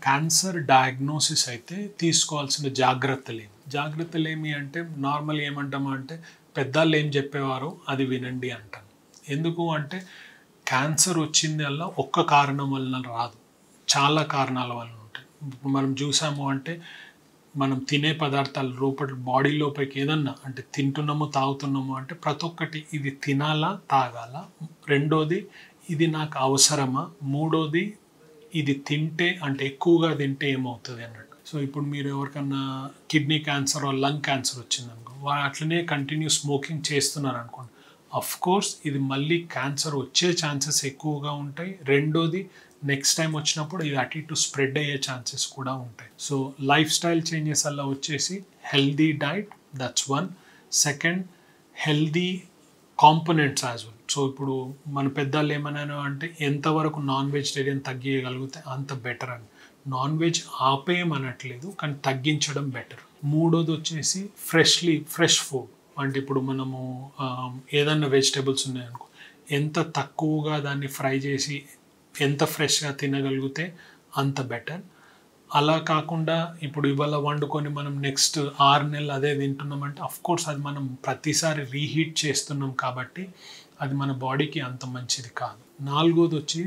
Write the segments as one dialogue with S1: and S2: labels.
S1: cancer diagnosis అయితే తీసుకోవాల్సిన జాగ్రత్తలు ఏమి జాగ్రత్తలు ఏమి అంటే నార్మల్ ఏమంటామా అంటే పెద్దలు ఏం చెప్పేవారో అది వినండి అంటాను ఎందుకు అంటే క్యాన్సర్ వచ్చింది వల్ల ఒక్క కారణం వలన రాదు చాలా కారణాల వలన ఉంటాయి ఇప్పుడు మనం చూసాము అంటే మనం తినే పదార్థాలు లోపల బాడీ లోపలికి ఏదన్నా అంటే తింటున్నాము తాగుతున్నాము అంటే ప్రతి ఒక్కటి ఇది తినాలా తాగాల రెండోది ఇది నాకు అవసరమా మూడోది ఇది తింటే అంటే ఎక్కువగా తింటే ఏమవుతుంది అన్నట్టు సో ఇప్పుడు మీరు ఎవరికన్నా కిడ్నీ క్యాన్సర్ లంగ్ క్యాన్సర్ వచ్చిందనుకో వాళ్ళు అట్లనే కంటిన్యూ స్మోకింగ్ చేస్తున్నారు అనుకోండి అఫ్ కోర్స్ ఇది మళ్ళీ క్యాన్సర్ వచ్చే ఛాన్సెస్ ఎక్కువగా ఉంటాయి రెండోది నెక్స్ట్ టైం వచ్చినప్పుడు ఇది అటు ఇటు స్ప్రెడ్ అయ్యే ఛాన్సెస్ కూడా ఉంటాయి సో లైఫ్ స్టైల్ చేంజెస్ అలా వచ్చేసి healthy diet that's one second healthy components as well so ఇప్పుడు మన పెద్దలు ఏమన్నాను అంటే ఎంతవరకు నాన్ వెజిటేరియన్ తగ్గియగలిగితే అంత బెటర్ అని నాన్ వెజ్ ఆపేయమనట్లేదు కానీ తగ్గించడం బెటర్ మూడోది వచ్చేసి ఫ్రెష్లీ ఫ్రెష్ ఫుడ్ అంటే ఇప్పుడు మనము ఆ, ఏదన్నా వెజిటేబుల్స్ ఉన్నాయనుకో ఎంత తక్కువగా దాన్ని ఫ్రై చేసి ఎంత ఫ్రెష్గా తినగలిగితే అంత బెటర్ అలా కాకుండా ఇప్పుడు ఇవాళ వండుకొని మనం నెక్స్ట్ ఆరు నెలలు అదే తింటున్నామంటే అఫ్ కోర్స్ అది మనం ప్రతిసారి రీహీట్ చేస్తున్నాం కాబట్టి అది మన బాడీకి అంత మంచిది కాదు నాలుగోది వచ్చి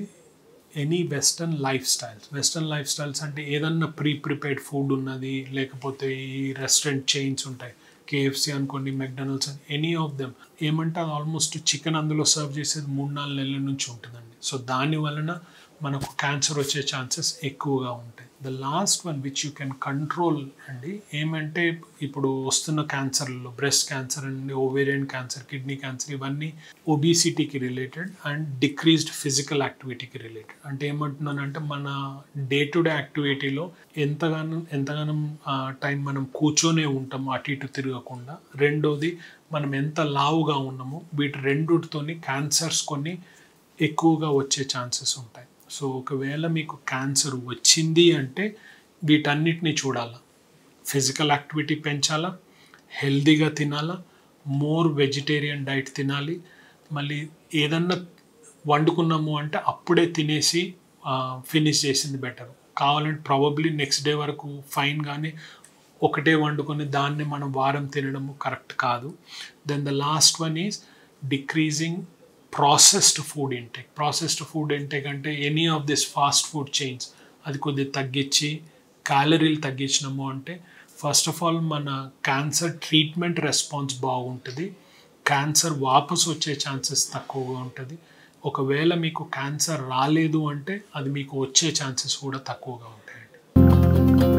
S1: any western lifestyles western lifestyles అంటే ఏదన్నా ప్రీ ప్రిపేర్డ్ ఫుడ్ ఉన్నది లేకపోతే ఈ రెస్టారెంట్ చైన్స్ ఉంటాయి కేఎఫ్సి అనుకోండి మెక్డొనాల్డ్స్ అని ఎనీ ఆఫ్ దెమ్ ఏమంటే అది ఆల్మోస్ట్ చికెన్ అందులో సర్వ్ చేసేది మూడు నాలుగు నెలల నుంచి ఉంటుందండి సో దాని వలన మనకు క్యాన్సర్ వచ్చే ఛాన్సెస్ ఎక్కువగా ఉంటాయి the last one which you can control అండి ఏమంటే ఇప్పుడు వస్తున్న క్యాన్సర్లో బ్రెస్ట్ క్యాన్సర్ అండి ఓవేరియన్ క్యాన్సర్ కిడ్నీ క్యాన్సర్ ఇవన్నీ ఒబిసిటీకి రిలేటెడ్ అండ్ డిక్రీజ్డ్ ఫిజికల్ యాక్టివిటీకి రిలేటెడ్ అంటే ఏమంటున్నానంటే మన డే టు డే యాక్టివిటీలో ఎంతగానో ఎంతగానో టైం మనం కూర్చొనే ఉంటాము అటు ఇటు తిరగకుండా రెండోది మనం ఎంత లావుగా ఉన్నామో వీటి రెండుతోని క్యాన్సర్స్ కొన్ని ఎక్కువగా వచ్చే ఛాన్సెస్ ఉంటాయి సో ఒకవేళ మీకు క్యాన్సర్ వచ్చింది అంటే వీటన్నిటిని చూడాలా ఫిజికల్ యాక్టివిటీ పెంచాలా హెల్దీగా తినాలా మోర్ వెజిటేరియన్ డైట్ తినాలి మళ్ళీ ఏదన్నా వండుకున్నాము అంటే అప్పుడే తినేసి ఫినిష్ చేసింది బెటర్ కావాలంటే ప్రాబబ్లీ నెక్స్ట్ డే వరకు ఫైన్ కానీ ఒకటే వండుకొని దాన్ని మనం వారం తినడము కరెక్ట్ కాదు then the last one is decreasing processed food intake processed food intake అంటే any of this fast food chains అది కొద్దిగా తగ్గించి క్యాలరీలు తగ్గించినాము అంటే ఫస్ట్ ఆఫ్ ఆల్ మన క్యాన్సర్ ట్రీట్మెంట్ రెస్పాన్స్ బాగుంటుంది క్యాన్సర్ వాపస్ వచ్చే ఛాన్సెస్ తక్కువగా ఉంటుంది ఒకవేళ మీకు క్యాన్సర్ రాలేదు అంటే అది మీకు వచ్చే ఛాన్సెస్ కూడా తక్కువగా ఉంటాయండి